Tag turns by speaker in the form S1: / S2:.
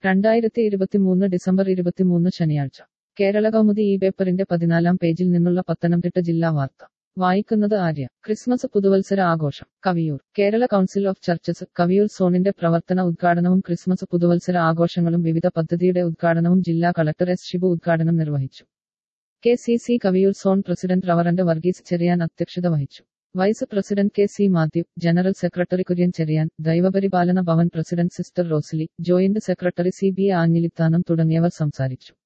S1: രണ്ടായിരത്തി ഇരുപത്തിമൂന്ന് ഡിസംബർ ഇരുപത്തിമൂന്ന് ശനിയാഴ്ച കേരള കൗമുദി ഈ പേപ്പറിന്റെ പതിനാലാം പേജിൽ നിന്നുള്ള പത്തനംതിട്ട ജില്ലാ വാർത്ത വായിക്കുന്നത് ആര്യ ക്രിസ്മസ് പുതുവത്സര ആഘോഷം Kaviyoor Kerala council of churches Kaviyoor സോണിന്റെ പ്രവർത്തന ഉദ്ഘാടനവും ക്രിസ്മസ് പുതുവത്സര ആഘോഷങ്ങളും വിവിധ പദ്ധതിയുടെ ഉദ്ഘാടനവും ജില്ലാ കളക്ടർ എസ് ഷിബു ഉദ്ഘാടനം നിർവഹിച്ചു K C C Kaviyoor zone president reverend Varghese Cherian അധ്യക്ഷത വഹിച്ചു vice president K C Mathew general secretary Kurian Cherian ദൈവപരിപാലന Bhavan president sister Rosely joint secretary C B Anjilithanam തുടങ്ങിയവർ സംസാരിച്ചു